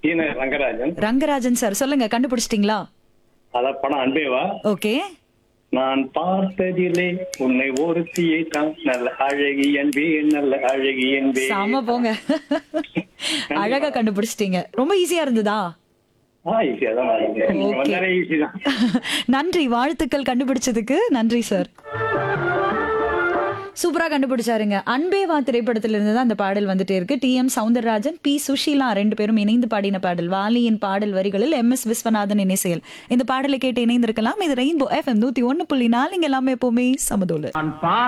சீன ரங்கராஜன் ரங்கராஜன் சார் சொல்லுங்க கண்டுபிடிச்சிட்டீங்களா அத படம் அன்பேவா ஓகே நான் பார்த்ததிலே உன்னை ஒருத்தியை தான் நல்ல அழகி என்பே நல்ல அழகி என்பே சாம போங்க அழகா கண்டுபிடிச்சிட்டீங்க ரொம்ப ஈஸியா இருந்ததா ஆ ஈஸியா தான் வாங்க நீங்க Okay. வந்தாலே ஈஸி தான் நன்றி வாழ்த்துக்கள் கண்டுபிடிச்சதுக்கு நன்றி சார் சூப்பரா கண்டுபிடிச்சாருங்க அன்பேவா திரைப்படத்திலிருந்து தான் அந்த பாடல் வந்துட்டே இருக்கு T M Soundararajan P Susheela ரெண்டு பேரும் இணைந்து பாடின பாடல் வாலியின் பாடல் வரிகளில் எம் எஸ் விஸ்வநாதன் இணைசெயல் இந்த பாடலை கேட்டு இணைந்திருக்கலாம் இது ரெயின்போ எஃப்எம் நூத்தி ஒன்னு புள்ளி நாலு இங்க எல்லாமே எப்பவுமே சமதோலு